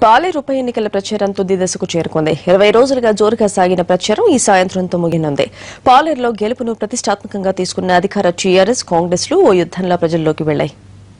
పాలేరు ఉప ఎన్నికల ప్రచారం తుది దశకు చేరుకుంది ఇరవై రోజులుగా జోరుగా సాగిన ప్రచారం ఈ సాయంత్రంతో ముగినుంది పాలేరులో గెలుపును ప్రతిష్టాత్మకంగా తీసుకున్న అధికార టీఆర్ఎస్ కాంగ్రెస్ లు ఓ యుద్ధంలా ప్రజల్లోకి వెళ్లాయి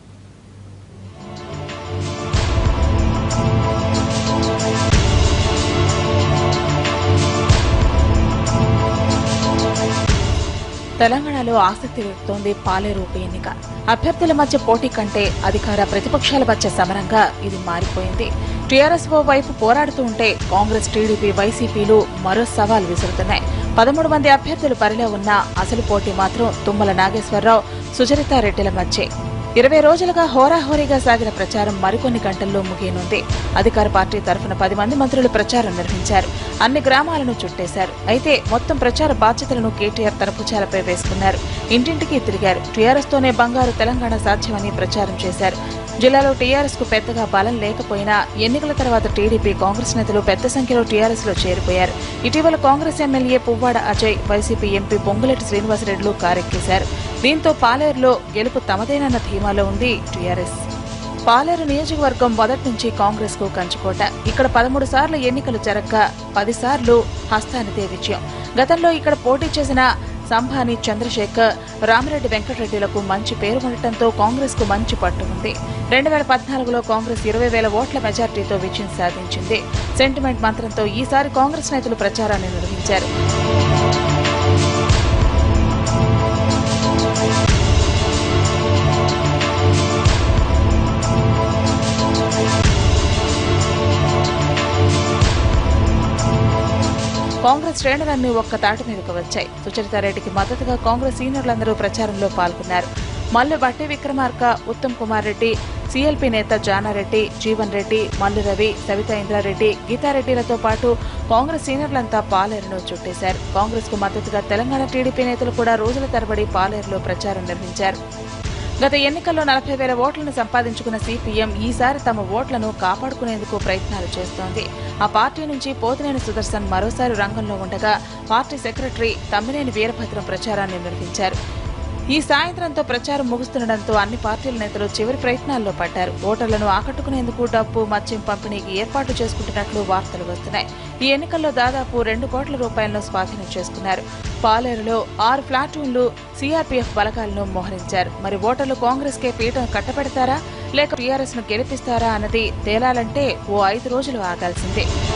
తెలంగాణలో ఆసక్తి రేపుతోంది పాలేరు ఉప ఎన్నిక అభ్యర్థుల మధ్య పోటీ కంటే అధికార ప్రతిపక్షాల మధ్య సమరంగా ఇది మారిపోయింది టీఆర్ఎస్ ఓ వైపు పోరాడుతూ ఉంటే కాంగ్రెస్ టీడీపీ వైసీపీలు మరో సవాల్ విసురుతున్నాయి పదమూడు మంది అభ్యర్థులు బరిలో ఉన్న అసలు పోటీ మాత్రం తుమ్మల నాగేశ్వరరావు సుచరితారెడ్డిల మధ్యే ఇరవై రోజులుగా హోరాహోరీగా సాగిన ప్రచారం మరికొన్ని గంటల్లో ముగియనుంది అధికార పార్టీ తరఫున పది మంది మంత్రులు ప్రచారం నిర్వహించారు అన్ని గ్రామాలను చుట్టేశారు అయితే మొత్తం ప్రచార బాధ్యతలను కేటీఆర్ తన భుజాలపై వేసుకున్నారు ఇంటింటికి తిరిగారు టీఆర్ఎస్ తోనే బంగారు తెలంగాణ సాధ్యమని ప్రచారం చేశారు జిల్లాలో టీఆర్ఎస్ కు పెద్దగా బలం లేకపోయినా ఎన్నికల తర్వాత టీడీపీ కాంగ్రెస్ నేతలు పెద్ద సంఖ్యలో టీఆర్ఎస్ లో చేరిపోయారు ఇటీవల కాంగ్రెస్ ఎమ్మెల్యే పువ్వాడ అజయ్ వైసీపీ ఎంపీ పొంగులేటి శ్రీనివాసరెడ్డిలు కారెక్కేశారు దీంతో పాలేరులో గెలుపు తమదేనన్న ధీమాలో ఉంది టీఆర్ఎస్ పాలేరు నియోజకవర్గం మొదటి నుంచి కాంగ్రెస్ కు కంచుకోట ఇక్కడ పదమూడు సార్లు ఎన్నికలు జరగగా పది సార్లు హస్తానిదే విజయం గతంలో ఇక్కడ పోటీ చేసిన సంభాని చంద్రశేఖర్ రామిరెడ్డి వెంకటరెడ్డిలకు మంచి పేరు ఉండటంతో కాంగ్రెస్ కు మంచి పట్టు ఉంది రెండు వేల పద్నాలుగులో కాంగ్రెస్ ఇరవై వేల ఓట్ల మెజార్టీతో విజయం సాధించింది సెంటిమెంట్ మంత్రంతో ఈసారి కాంగ్రెస్ నేతలు ప్రచారాన్ని నిర్వహించారు కాంగ్రెస్ శ్రేణులన్నీ ఒక్క తాటి మీదకు వచ్చాయి సుచరితారెడ్డికి మద్దతుగా కాంగ్రెస్ సీనియర్లందరూ ప్రచారంలో పాల్గొన్నారు మల్లు బట్టి విక్రమార్క ఉత్తమ్ కుమార్ రెడ్డి సీఎల్పీ నేత జానారెడ్డి జీవన్ రెడ్డి మల్లు రవి సవితా ఇంద్రారెడ్డి గీతారెడ్డిలతో పాటు కాంగ్రెస్ సీనియర్లంతా పాలేరును చుట్టేశారు కాంగ్రెస్ కు మద్దతుగా తెలంగాణ టీడీపీ నేతలు కూడా రోజుల తరబడి పాలేరులో ప్రచారం నిర్వహించారు గత ఎన్నికల్లో నలభై వేల ఓట్లను సంపాదించుకున్న సిపిఎం ఈసారి తమ ఓట్లను కాపాడుకునేందుకు ప్రయత్నాలు చేస్తోంది ఆ పార్టీ నుంచి పోతినేని సుదర్శన్ మరోసారి రంగంలో ఉండగా పార్టీ సెక్రటరీ తమ్మినేని వీరభద్రం ప్రచారాన్ని నిర్వహించారు ఈ సాయంత్రంతో ప్రచారం ముగుస్తుండటంతో అన్ని పార్టీల నేతలు చివరి ప్రయత్నాల్లో పడ్డారు ఓటర్లను ఆకట్టుకునేందుకు డబ్బు మద్యం పంపిణీకి ఏర్పాటు చేసుకుంటున్నట్లు వార్తలు వస్తున్నాయి ఈ ఎన్నికల్లో దాదాపు రెండు కోట్ల రూపాయలను స్వాధీనం చేసుకున్నారు పాలేరులో ఆరు ప్లాటూన్లు సీఆర్పీఎఫ్ బలగాలను మోహరించారు మరి ఓటర్లు కాంగ్రెస్ కే పీఠం కట్టబెడతారా లేక టీఆర్ఎస్ ను గెలిపిస్తారా అన్నది తేలాలంటే ఓ ఐదు రోజులు ఆగాల్సిందే